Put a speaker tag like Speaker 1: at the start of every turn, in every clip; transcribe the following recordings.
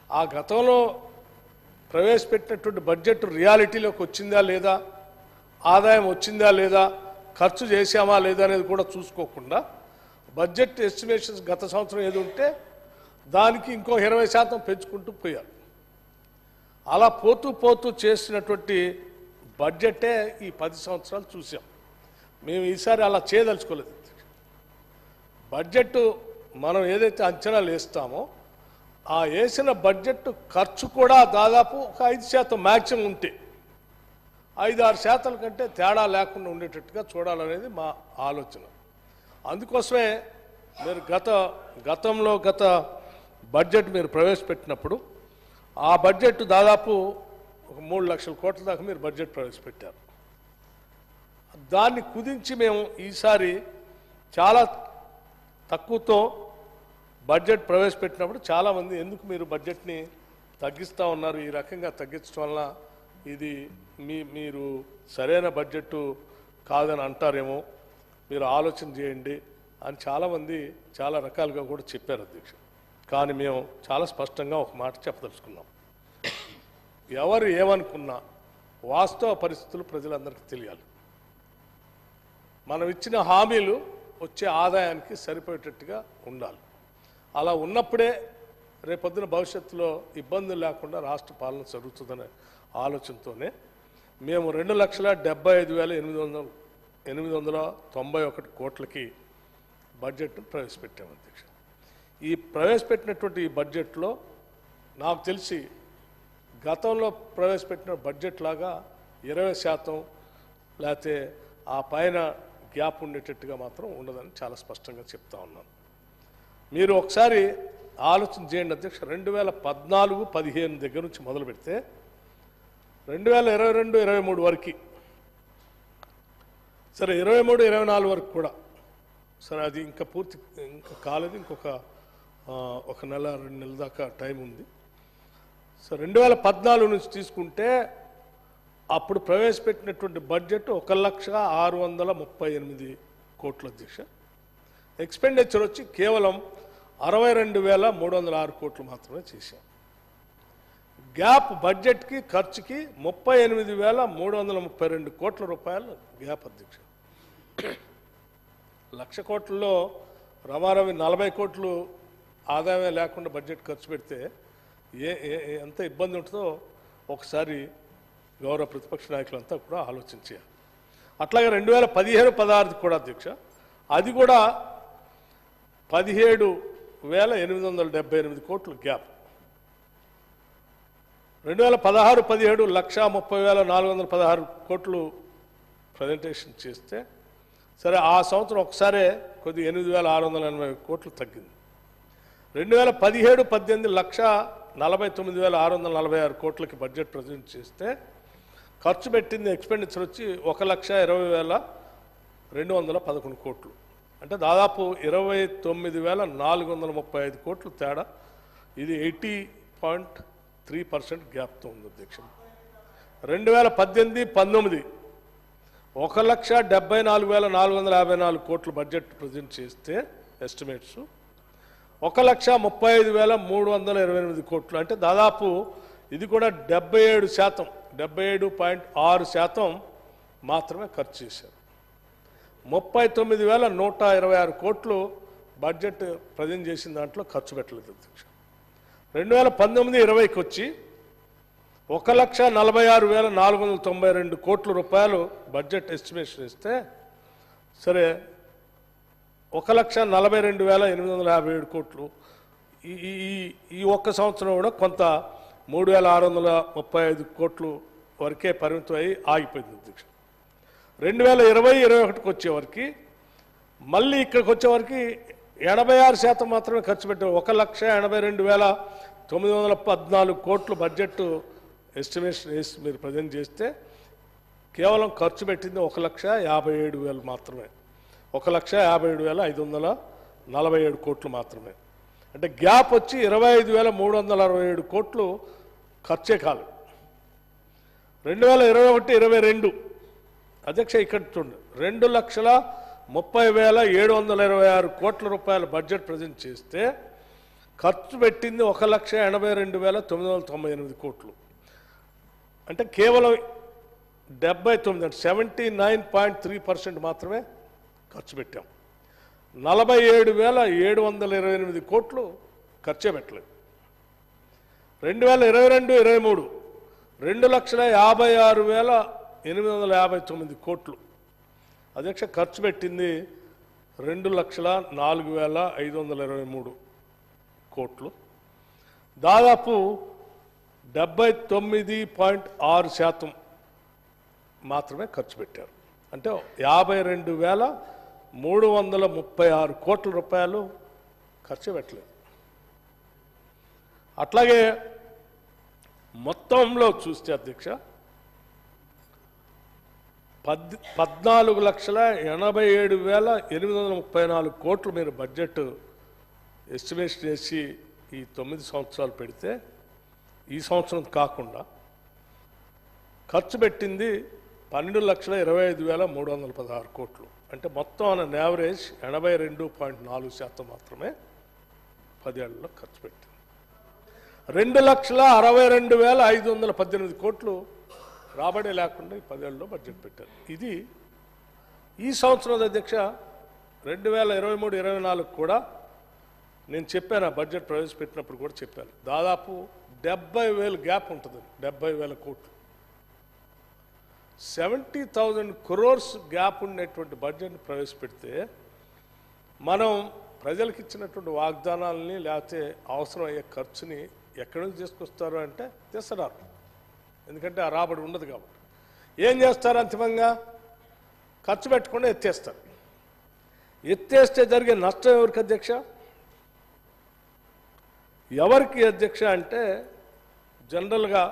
Speaker 1: ఆ గతంలో ప్రవేశపెట్టినటువంటి బడ్జెట్ రియాలిటీలోకి వచ్చిందా లేదా ఆదాయం వచ్చిందా లేదా ఖర్చు చేశామా లేదా అనేది కూడా చూసుకోకుండా బడ్జెట్ ఎస్టిమేషన్స్ గత సంవత్సరం ఏది ఉంటే దానికి ఇంకో ఇరవై శాతం పెంచుకుంటూ పోయారు అలా పోతూ పోతూ చేసినటువంటి బడ్జెటే ఈ పది సంవత్సరాలు చూసాం మేము ఈసారి అలా చేయదలుచుకోలేదు బడ్జెట్ మనం ఏదైతే అంచనాలు వేస్తామో ఆ వేసిన బడ్జెట్ ఖర్చు కూడా దాదాపు ఒక ఐదు శాతం మ్యాక్సిమం ఉంటే ఐదు ఆరు శాతాల కంటే తేడా లేకుండా ఉండేటట్టుగా చూడాలనేది మా ఆలోచన అందుకోసమే మీరు గత గతంలో గత బడ్జెట్ మీరు ప్రవేశపెట్టినప్పుడు ఆ బడ్జెట్ దాదాపు ఒక మూడు లక్షల కోట్ల దాకా మీరు బడ్జెట్ ప్రవేశపెట్టారు దాన్ని కుదించి మేము ఈసారి చాలా తక్కువతో బడ్జెట్ ప్రవేశపెట్టినప్పుడు చాలామంది ఎందుకు మీరు బడ్జెట్ని తగ్గిస్తూ ఉన్నారు ఈ రకంగా తగ్గించడం వల్ల ఇది మీ మీరు సరైన బడ్జెట్ కాదని అంటారేమో మీరు ఆలోచన చేయండి అని చాలామంది చాలా రకాలుగా కూడా చెప్పారు అధ్యక్ష కానీ మేము చాలా స్పష్టంగా ఒక మాట చెప్పదలుచుకున్నాం ఎవరు ఏమనుకున్నా వాస్తవ పరిస్థితులు ప్రజలందరికీ తెలియాలి మనం ఇచ్చిన హామీలు వచ్చే ఆదాయానికి సరిపోయేటట్టుగా ఉండాలి అలా ఉన్నప్పుడే రేపొద్దున భవిష్యత్తులో ఇబ్బందులు లేకుండా రాష్ట్ర పాలన జరుగుతుందనే ఆలోచనతోనే మేము రెండు లక్షల డెబ్బై ఐదు వేల ఎనిమిది వందల ఎనిమిది వందల తొంభై ఒకటి కోట్లకి బడ్జెట్ను ప్రవేశపెట్టాము అధ్యక్ష ఈ ప్రవేశపెట్టినటువంటి ఈ బడ్జెట్లో నాకు తెలిసి గతంలో ప్రవేశపెట్టిన బడ్జెట్ లాగా ఇరవై శాతం లేకపోతే ఆ పైన గ్యాప్ ఉండేటట్టుగా మాత్రం ఉండదని చాలా స్పష్టంగా చెప్తా ఉన్నాను మీరు ఒకసారి ఆలోచన చేయండి అధ్యక్ష రెండు వేల పద్నాలుగు పదిహేను దగ్గర నుంచి మొదలు పెడితే రెండు వేల ఇరవై రెండు ఇరవై మూడు వరకు సరే ఇరవై మూడు ఇరవై నాలుగు వరకు కూడా సరే అది ఇంకా పూర్తి ఇంకా కాలేదు ఇంకొక ఆ, ఒక నెల రెండు నెలల దాకా టైం ఉంది సో రెండు వేల పద్నాలుగు నుంచి తీసుకుంటే అప్పుడు ప్రవేశపెట్టినటువంటి బడ్జెట్ ఒక లక్ష ఆరు వందల ముప్పై ఎనిమిది కోట్ల అధ్యక్ష ఎక్స్పెండిచర్ వచ్చి కేవలం అరవై రెండు వేల మూడు వందల ఆరు కోట్లు మాత్రమే చేశాం గ్యాప్ బడ్జెట్కి ఖర్చుకి ముప్పై ఎనిమిది వేల మూడు వందల ముప్పై రెండు కోట్ల రూపాయలు గ్యాప్ అధ్యక్ష లక్ష కోట్లలో రమారవి నలభై కోట్లు ఆదాయమే లేకుండా బడ్జెట్ ఖర్చు పెడితే ఏ ఏ- ఏ- ఎంత ఇబ్బంది ఉంటుందో ఒకసారి గౌరవ ప్రతిపక్ష నాయకులంతా కూడా ఆలోచించారు అట్లాగే రెండు వేల పదిహేను పదహారుది కూడా అధ్యక్ష అది కూడా పదిహేడు వేల ఎనిమిది వందల డెబ్బై ఎనిమిది కోట్లు గ్యాప్ రెండు వేల పదహారు పదిహేడు లక్ష ముప్పై వేల నాలుగు వందల పదహారు కోట్లు ప్రజెంటేషన్ చేస్తే సరే ఆ సంవత్సరం ఒకసారే కొద్ది ఎనిమిది వేల ఆరు వందల ఎనభై కోట్లు తగ్గింది రెండు వేల పదిహేడు పద్దెనిమిది లక్ష నలభై తొమ్మిది వేల ఆరు వందల నలభై ఆరు కోట్లకి బడ్జెట్ ప్రజెంట్ చేస్తే ఖర్చు పెట్టింది ఎక్స్పెండిచర్ వచ్చి ఒక లక్ష ఇరవై వేల రెండు వందల పదకొండు కోట్లు అంటే దాదాపు ఇరవై తొమ్మిది వేల నాలుగు వందల ముప్పై ఐదు కోట్లు తేడా ఇది ఎయిటీ పాయింట్ త్రీ పర్సెంట్ గ్యాప్తో ఉంది అధ్యక్ష రెండు వేల పద్దెనిమిది పంతొమ్మిది ఒక లక్ష డెబ్బై నాలుగు వేల నాలుగు వందల యాభై నాలుగు కోట్ల బడ్జెట్ ప్రజెంట్ చేస్తే ఎస్టిమేట్స్ ఒక లక్ష ముప్పై ఐదు వేల మూడు వందల ఇరవై ఎనిమిది కోట్లు అంటే దాదాపు ఇది కూడా డెబ్బై ఏడు శాతం డెబ్బై ఏడు పాయింట్ ఆరు శాతం మాత్రమే ఖర్చు చేశారు ముప్పై తొమ్మిది వేల నూట ఇరవై ఆరు కోట్లు బడ్జెట్ ప్రజెంట్ చేసిన దాంట్లో ఖర్చు పెట్టలేదు అధ్యక్ష రెండు వేల పంతొమ్మిది ఇరవైకి వచ్చి ఒక లక్ష నలభై ఆరు వేల నాలుగు వందల తొంభై రెండు కోట్ల రూపాయలు బడ్జెట్ ఎస్టిమేషన్ ఇస్తే సరే ఒక లక్ష నలభై రెండు వేల ఎనిమిది వందల యాభై ఏడు కోట్లు ఈ ఈ- ఈ ఈ ఒక్క సంవత్సరం కూడా కొంత మూడు వేల ఆరు వందల ముప్పై ఐదు కోట్లు వరకే పరిమితం అయి ఆగిపోయింది అధ్యక్ష రెండు వేల ఇరవై ఇరవై ఒకటికి వచ్చేవరకు మళ్ళీ ఇక్కడికి వచ్చేవరకు ఎనభై ఆరు శాతం మాత్రమే ఖర్చు పెట్టారు ఒక లక్ష ఎనభై రెండు వేల తొమ్మిది వందల పద్నాలుగు కోట్లు బడ్జెట్ ఎస్టిమేషన్ వేసి మీరు ప్రజెంట్ చేస్తే కేవలం ఖర్చు పెట్టింది ఒక లక్ష యాభై ఏడు వేలు మాత్రమే ఒక లక్ష యాభై ఏడు వేల ఐదు వందల నలభై ఏడు కోట్లు మాత్రమే అంటే గ్యాప్ వచ్చి ఇరవై ఐదు వేల మూడు వందల అరవై ఏడు కోట్లు ఖర్చే కాదు రెండు వేల ఇరవై ఒకటి ఇరవై రెండు అధ్యక్ష ఇక్కడ చూడండి రెండు లక్షల ముప్పై వేల ఏడు వందల ఇరవై ఆరు కోట్ల రూపాయల బడ్జెట్ ప్రజెంట్ చేస్తే ఖర్చు పెట్టింది ఒక లక్ష ఎనభై రెండు వేల తొమ్మిది వందల తొంభై ఎనిమిది కోట్లు అంటే కేవలం డెబ్బై తొమ్మిది అంటే seventy nine point three percent మాత్రమే ఖర్చు పెట్టాం నలభై ఏడు వేల ఏడు వందల ఇరవై ఎనిమిది కోట్లు ఖర్చే పెట్టలేదు రెండు వేల ఇరవై రెండు ఇరవై మూడు రెండు లక్షల యాభై ఆరు వేల ఎనిమిది వందల యాభై తొమ్మిది కోట్లు అధ్యక్ష ఖర్చు పెట్టింది రెండు లక్షల నాలుగు వేల ఐదు వందల ఇరవై మూడు కోట్లు దాదాపు డెబ్బై తొమ్మిది పాయింట్ ఆరు శాతం మాత్రమే ఖర్చు పెట్టారు అంటే యాభై రెండు వేల మూడు వందల ముప్పై ఆరు కోట్ల రూపాయలు ఖర్చు పెట్టలేదు అట్లాగే మొత్తంలో చూస్తే అధ్యక్ష పద్ పద్నాలుగు లక్షల ఎనభై ఏడు వేల ఎనిమిది వందల ముప్పై నాలుగు కోట్లు మీరు బడ్జెట్ ఎస్టిమేషన్ చేసి ఈ తొమ్మిది సంవత్సరాలు పెడితే ఈ సంవత్సరం కాకుండా ఖర్చు పెట్టింది పన్నెండు లక్షల ఇరవై ఐదు వేల మూడు వందల పదహారు కోట్లు అంటే మొత్తం అన్న యావరేజ్ ఎనభై రెండు పాయింట్ నాలుగు శాతం మాత్రమే పదేళ్లలో ఖర్చు పెట్టింది రెండు లక్షల అరవై రెండు వేల ఐదు వందల పద్దెనిమిది కోట్లు రాబడి లేకుండా ఈ పదేళ్ళలో బడ్జెట్ పెట్టారు ఇది ఈ సంవత్సరం అధ్యక్ష రెండు వేల ఇరవై మూడు ఇరవై నాలుగు కూడా నేను చెప్పాను ఆ బడ్జెట్ ప్రవేశపెట్టినప్పుడు కూడా చెప్పాను దాదాపు డెబ్బై వేలు గ్యాప్ ఉంటుంది డెబ్బై వేల కోట్లు సెవెంటీ థౌజండ్ క్రోర్స్ గ్యాప్ ఉండేటువంటి బడ్జెట్ని ప్రవేశపెడితే మనం ప్రజలకు ఇచ్చినటువంటి వాగ్దానాలని లేకపోతే అవసరం అయ్యే ఖర్చుని ఎక్కడి నుంచి తీసుకొస్తారు అంటే తెస్తున్నారు ఎందుకంటే ఆ రాబడి ఉండదు కాబట్టి ఏం చేస్తారు అంతిమంగా ఖర్చు పెట్టకుండా ఎత్తేస్తారు ఎత్తేస్తే జరిగే నష్టం ఎవరికి అధ్యక్ష ఎవరికి అధ్యక్ష అంటే జనరల్గా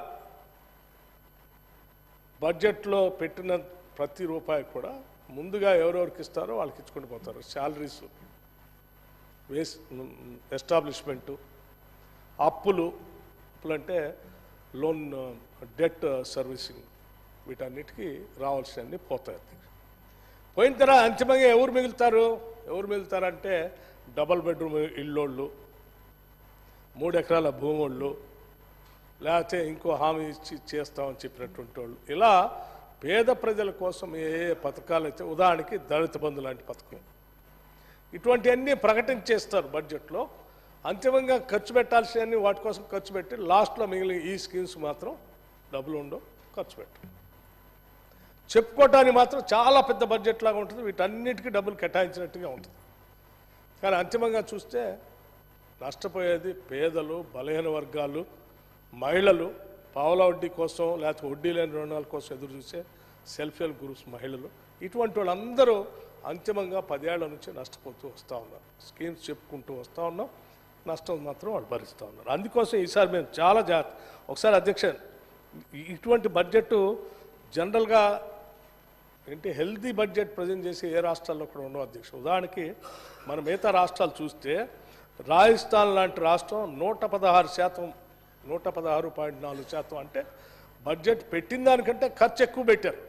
Speaker 1: బడ్జెట్లో పెట్టిన ప్రతి రూపాయి కూడా ముందుగా ఎవరెవరికి ఇస్తారో వాళ్ళకి ఇచ్చుకుంటూ పోతారు శాలరీస్ వేస్ ఎస్టాబ్లిష్మెంటు అప్పులు అప్పులు అంటే లోన్ డెట్ సర్వీసింగ్ వీటన్నిటికీ రావాల్సినవన్నీ పోతాయి అధ్యక్ష పోయిన తర్వాత అంతిమంగా ఎవరు మిగులుతారు ఎవరు మిగులుతారంటే డబల్ బెడ్రూమ్ ఇల్లోళ్ళు మూడు ఎకరాల భూమోళ్ళు లేకపోతే ఇంకో హామీ ఇచ్చి చేస్తామని చెప్పినటువంటి వాళ్ళు ఇలా పేద ప్రజల కోసం ఏ ఏ పథకాలు అయితే ఉదాహరణకి దళిత బంధు లాంటి పథకం ఇటువంటివన్నీ ప్రకటించేస్తారు బడ్జెట్లో అంతిమంగా ఖర్చు పెట్టాల్సినవన్నీ వాటి కోసం ఖర్చు పెట్టి లాస్ట్లో మిగిలిన ఈ స్కీమ్స్ మాత్రం డబ్బులు ఉండవు ఖర్చు పెట్టరు చెప్పుకోవటానికి మాత్రం చాలా పెద్ద బడ్జెట్ లాగా ఉంటుంది వీటన్నిటికీ డబ్బులు కేటాయించినట్టుగా ఉంటుంది కానీ అంతిమంగా చూస్తే నష్టపోయేది పేదలు బలహీన వర్గాలు మహిళలు పావుల వడ్డీ కోసం లేకపోతే వడ్డీ లేని రుణాల కోసం ఎదురు చూసే సెల్ఫ్ హెల్ప్ గ్రూప్స్ మహిళలు ఇటువంటి వాళ్ళందరూ అంతిమంగా పదేళ్ల నుంచి నష్టపోతూ వస్తూ ఉన్నారు స్కీమ్స్ చెప్పుకుంటూ వస్తూ ఉన్నాం నష్టం మాత్రం వాళ్ళు భరిస్తూ ఉన్నారు అందుకోసం ఈసారి మేము చాలా జాగ్రత్త ఒకసారి అధ్యక్ష ఇ- ఇటువంటి బడ్జెట్ జనరల్గా ఏంటి హెల్దీ బడ్జెట్ ప్రజెంట్ చేసి ఏ రాష్ట్రాల్లో కూడా ఉండవు అధ్యక్ష ఉదాహరణకి మన మిగతా రాష్ట్రాలు చూస్తే రాజస్థాన్ లాంటి రాష్ట్రం నూట పదహారు శాతం నూట పదహారు పాయింట్ నాలుగు శాతం అంటే బడ్జెట్ పెట్టిన దానికంటే ఖర్చు ఎక్కువ పెట్టారు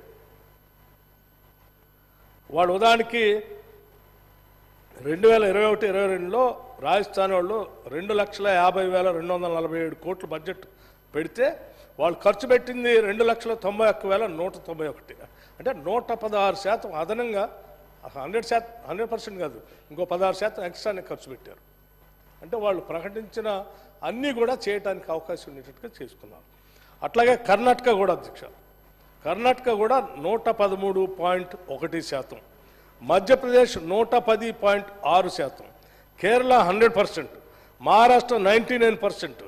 Speaker 1: వాడు ఉదాహరణకి రెండు వేల ఇరవై ఒకటి ఇరవై రెండులో రాజస్థాన్ వాళ్ళు రెండు లక్షల యాభై వేల రెండు వందల నలభై ఏడు కోట్ల బడ్జెట్ పెడితే వాళ్ళు ఖర్చు పెట్టింది రెండు లక్షల తొంభై ఒక్క వేల నూట తొంభై ఒకటి అంటే నూట పదహారు శాతం అదనంగా హండ్రెడ్ శాతం హండ్రెడ్ పర్సెంట్ కాదు ఇంకో పదహారు శాతం ఎక్స్ట్రానే ఖర్చు పెట్టారు అంటే వాళ్ళు ప్రకటించిన అన్నీ కూడా చేయడానికి అవకాశం ఉండేటట్టుగా చేసుకున్నారు అట్లాగే కర్ణాటక కూడా అధ్యక్ష కర్ణాటక కూడా నూట పదమూడు పాయింట్ ఒకటి శాతం మధ్యప్రదేశ్ నూట పది పాయింట్ ఆరు శాతం Kerala hundred percent Maharashtra ninety nine percent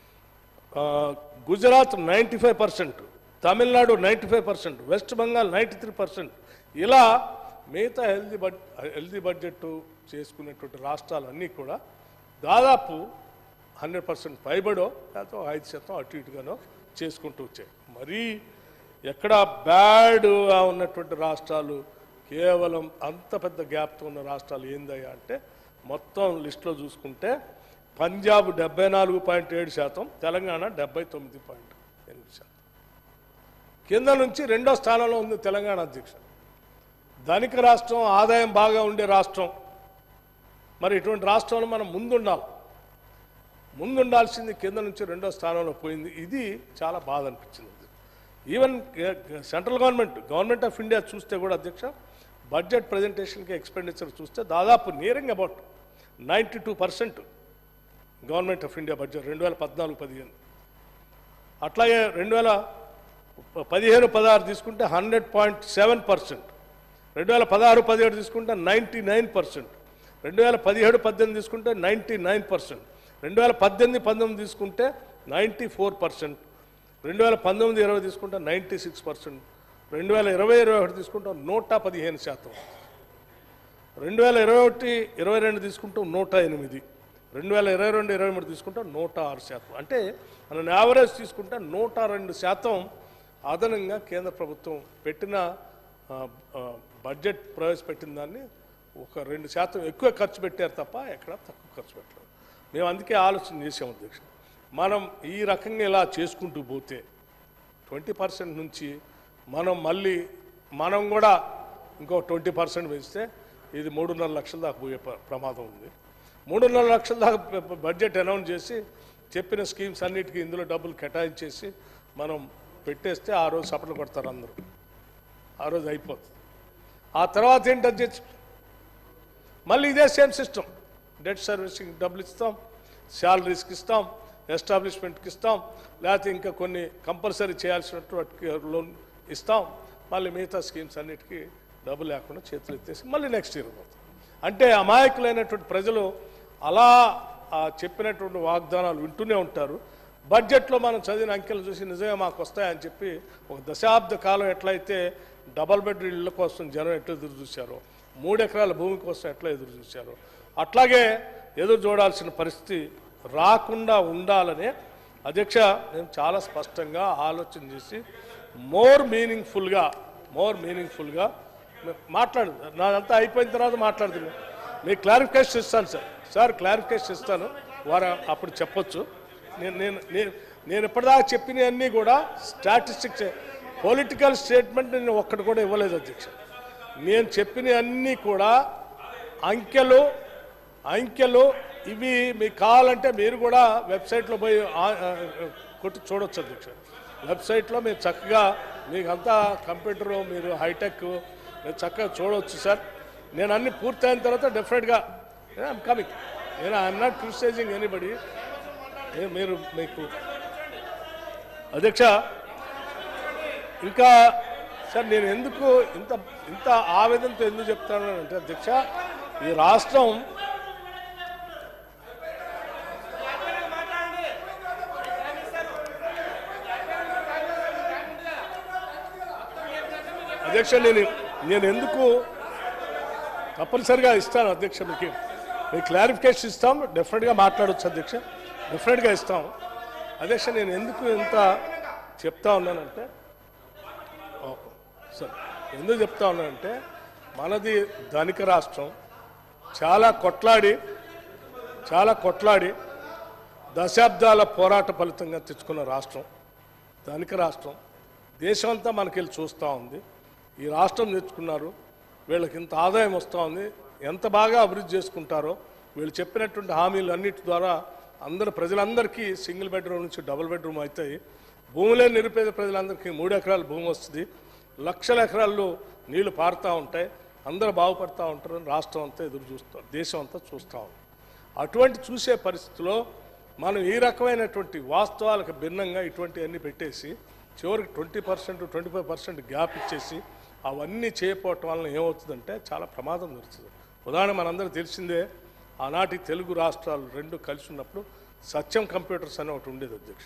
Speaker 1: Gujarat ninety five percent Tamil Nadu ninety five percent west Bengal ninety three percent ఇలా మిగతా హెల్దీ బడ్ హెల్దీ బడ్జెట్ చేసుకునేటువంటి రాష్ట్రాలన్నీ కూడా దాదాపు హండ్రెడ్ పర్సెంట్ పైబడో లేకపోతే ఐదు శాతం అటు ఇటుగానో చేసుకుంటూ వచ్చాయి మరీ ఎక్కడ బ్యాడ్గా ఉన్నటువంటి రాష్ట్రాలు కేవలం అంత పెద్ద గ్యాప్తో ఉన్న రాష్ట్రాలు ఏందయ్యా అంటే మొత్తం లిస్టులో చూసుకుంటే పంజాబ్ డెబ్బై నాలుగు పాయింట్ ఏడు శాతం తెలంగాణ డెబ్బై తొమ్మిది పాయింట్ ఎనిమిది శాతం కింద నుంచి రెండో స్థానంలో ఉంది తెలంగాణ అధ్యక్ష ధనిక రాష్ట్రం ఆదాయం బాగా ఉండే రాష్ట్రం మరి ఇటువంటి రాష్ట్రంలో మనం ముందుండాలి ముందు ఉండాల్సింది కింద నుంచి రెండో స్థానంలో పోయింది ఇది చాలా బాధ అనిపించింది even central government government of India చూస్తే కూడా అధ్యక్ష బడ్జెట్ ప్రజెంటేషన్కి ఎక్స్పెండిచర్ చూస్తే దాదాపు nearing about ninety two percent government of India budget రెండు వేల పద్నాలుగు పదిహేను అట్లాగే రెండు వేల పదిహేను పదహారు తీసుకుంటే హండ్రెడ్ పాయింట్ సెవెన్ పర్సెంట్ రెండు వేల పదహారు పదిహేడు తీసుకుంటే నైంటీ నైన్ పర్సెంట్ రెండు వేల పదిహేడు పద్దెనిమిది తీసుకుంటే నైంటీ నైన్ పర్సెంట్ రెండు వేల పద్దెనిమిది పంతొమ్మిది తీసుకుంటే నైంటీ ఫోర్ పర్సెంట్ రెండు వేల పంతొమ్మిది ఇరవై తీసుకుంటే నైంటీ సిక్స్ పర్సెంట్ రెండు వేల ఇరవై ఇరవై ఒకటి తీసుకుంటే నూట పదిహేను శాతం రెండు వేల ఇరవై ఒకటి ఇరవై రెండు తీసుకుంటాం నూట ఎనిమిది రెండు వేల ఇరవై రెండు ఇరవై మూడు తీసుకుంటాం నూట ఆరు శాతం అంటే మనం యావరేజ్ తీసుకుంటే నూట రెండు శాతం అదనంగా కేంద్ర ప్రభుత్వం పెట్టిన ఆ, ఆ, బడ్జెట్ ప్రవేశపెట్టిన దాన్ని ఒక రెండు శాతం ఎక్కువ ఖర్చు పెట్టారు తప్ప ఎక్కడ తక్కువ ఖర్చు పెట్టలేదు మేము అందుకే ఆలోచన చేసాం అధ్యక్ష మనం ఈ రకంగా ఇలా చేసుకుంటూ పోతే ట్వంటీ పర్సెంట్ నుంచి మనం మళ్ళీ మనం కూడా ఇంకో ట్వంటీ పర్సెంట్ పెంచితే ఇది మూడున్నర లక్షల దాకా పోయే ప్ర- ప్రమాదం ఉంది మూడున్నర లక్షల దాకా బ- బ- బడ్జెట్ అనౌన్స్ చేసి చెప్పిన స్కీమ్స్ అన్నిటికీ ఇందులో డబ్బులు కేటాయించేసి మనం పెట్టేస్తే ఆ రోజు సపట్లు కొడతారు అందరూ ఆ రోజు అయిపోతుంది ఆ తర్వాత ఏంటి అధ్యక్ష మళ్ళీ ఇదే సేమ్ సిస్టమ్ డెట్ సర్వీసింగ్ డబ్బులు ఇస్తాం శాలరీస్కి ఇస్తాం ఎస్టాబ్లిష్మెంట్కి ఇస్తాం లేకపోతే ఇంకా కొన్ని కంపల్సరీ చేయాల్సినటువంటి లోన్ ఇస్తాం మళ్ళీ మిగతా స్కీమ్స్ అన్నిటికీ డబ్బు లేకుండా చేతులు ఎత్తేసి మళ్ళీ నెక్స్ట్ ఇయర్ పోతాం అంటే అమాయకులైనటువంటి ప్రజలు అలా ఆ చెప్పినటువంటి వాగ్దానాలు వింటూనే ఉంటారు బడ్జెట్లో మనం చదివిన అంకెలు చూసి నిజమే మాకు వస్తాయని చెప్పి ఒక దశాబ్ద కాలం ఎట్లయితే డబల్ బెడ్ ఇళ్ళ కోసం జనం ఎట్లా ఎదురు చూశారో మూడు ఎకరాల భూమి కోసం ఎట్లా ఎదురు చూశారో అట్లాగే ఎదురు చూడాల్సిన పరిస్థితి రాకుండా ఉండాలనే అధ్యక్ష నేను చాలా స్పష్టంగా ఆలోచన చేసి మోర్ మీనింగ్ఫుల్గా మోర్ మీనింగ్ఫుల్గా మాట్లాడు నాదంతా అయిపోయిన తర్వాత మాట్లాడుతున్నాను మీకు క్లారిఫికేషన్ ఇస్తాను సార్ సార్ క్లారిఫికేషన్ ఇస్తాను వారు అప్పుడు చెప్పొచ్చు నేను నేను నేను నేను ఇప్పటిదాకా చెప్పినవన్నీ కూడా స్టాటిస్టిక్స్ పొలిటికల్ స్టేట్మెంట్ నేను ఒక్కటి కూడా ఇవ్వలేదు అధ్యక్ష నేను చెప్పినవన్నీ కూడా అంకెలు అంకెలు ఇవి మీకు కావాలంటే మీరు కూడా వెబ్సైట్లో పోయి ఆ- ఆ, కొట్టి చూడొచ్చు అధ్యక్ష వెబ్సైట్లో మీరు చక్కగా మీకు అంతా కంప్యూటర్ మీరు హైటెక్ మీరు చక్కగా చూడవచ్చు సార్ నేను అన్ని పూర్తయిన తర్వాత డెఫినెట్గా ఐఎమ్ కమింగ్ నేను ఐఎమ్ నాట్ క్రిటిసైజింగ్ ఎనీబడి మీరు మీకు అధ్యక్ష ఇంకా సార్ నేను ఎందుకు ఇంత ఇంత ఆవేదనతో ఎందుకు చెప్తాను అంటే అధ్యక్ష ఈ రాష్ట్రం అధ్యక్ష నేను నేను ఎందుకు తప్పనిసరిగా ఇస్తాను అధ్యక్ష మీకు మీకు క్లారిఫికేషన్ ఇస్తాం డెఫినెట్గా మాట్లాడవచ్చు అధ్యక్ష డెఫినెట్గా ఇస్తాం అధ్యక్ష నేను ఎందుకు ఇంత చెప్తా ఉన్నానంటే ఓకే. సరే ఎందుకు చెప్తా ఉన్నానంటే మనది ధనిక రాష్ట్రం చాలా కొట్లాడి చాలా కొట్లాడి దశాబ్దాల పోరాట ఫలితంగా తెచ్చుకున్న రాష్ట్రం ధనిక రాష్ట్రం దేశం అంతా మనకెళ్ళి చూస్తూ ఉంది ఈ రాష్ట్రం తెచ్చుకున్నారు వీళ్ళకి ఇంత ఆదాయం వస్తూ ఉంది ఎంత బాగా అభివృద్ధి చేసుకుంటారో వీళ్ళు చెప్పినటువంటి హామీలు అన్నిటి ద్వారా అందరు ప్రజలందరికీ సింగిల్ బెడ్రూమ్ నుంచి డబుల్ బెడ్రూమ్ అవుతాయి భూములే నిరుపేద ప్రజలందరికీ మూడు ఎకరాల భూమి వస్తుంది లక్షల ఎకరాల్లో నీళ్లు పారుతూ ఉంటాయి అందరూ బాగుపడతా ఉంటారని రాష్ట్రం అంతా ఎదురు చూస్తాం దేశం అంతా చూస్తూ ఉంది అటువంటి చూసే పరిస్థితిలో మనం ఈ రకమైనటువంటి వాస్తవాలకు భిన్నంగా ఇటువంటివన్నీ పెట్టేసి చివరికి twenty percent twenty five percent gap ఇచ్చేసి అవన్నీ చేయకపోవటం వలన ఏమవుతుందంటే చాలా ప్రమాదం జరుగుతుంది ఉదాహరణ మనందరూ తెలిసిందే ఆనాటి తెలుగు రాష్ట్రాలు రెండు కలిసి ఉన్నప్పుడు సత్యం కంప్యూటర్స్ అనే ఒకటి ఉండేది అధ్యక్ష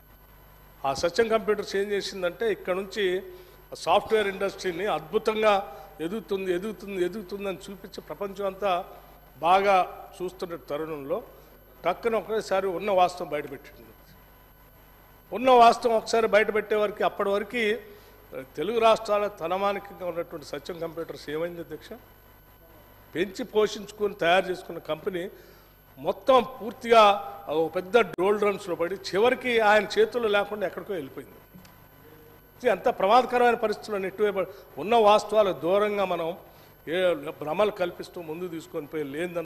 Speaker 1: ఆ సత్యం కంప్యూటర్స్ ఏం చేసిందంటే ఇక్కడ నుంచి సాఫ్ట్వేర్ ఇండస్ట్రీని అద్భుతంగా ఎదుగుతుంది ఎదుగుతుంది ఎదుగుతుంది అని చూపించి ప్రపంచం అంతా బాగా చూస్తున్న తరుణంలో టక్కున ఒకసారి ఉన్న వాస్తవం బయటపెట్టింది ఉన్న వాస్తవం ఒకసారి బయటపెట్టే వరకు అప్పటి వరకు తెలుగు రాష్ట్రాల తనమానికంగా ఉన్నటువంటి సత్యం కంప్యూటర్స్ ఏమైంది అధ్యక్ష పెంచి పోషించుకొని తయారు చేసుకున్న కంపెనీ మొత్తం పూర్తిగా ఒక పెద్ద డోల్ డ్రమ్స్లో పడి చివరికి ఆయన చేతుల్లో లేకుండా ఎక్కడికో వెళ్ళిపోయింది ఇది అంత ప్రమాదకరమైన పరిస్థితుల్లో నెట్టివేయబడి ఉన్న వాస్తవాలకు దూరంగా మనం ఏ భ్రమలు కల్పిస్తూ ముందు తీసుకొని పోయి లేని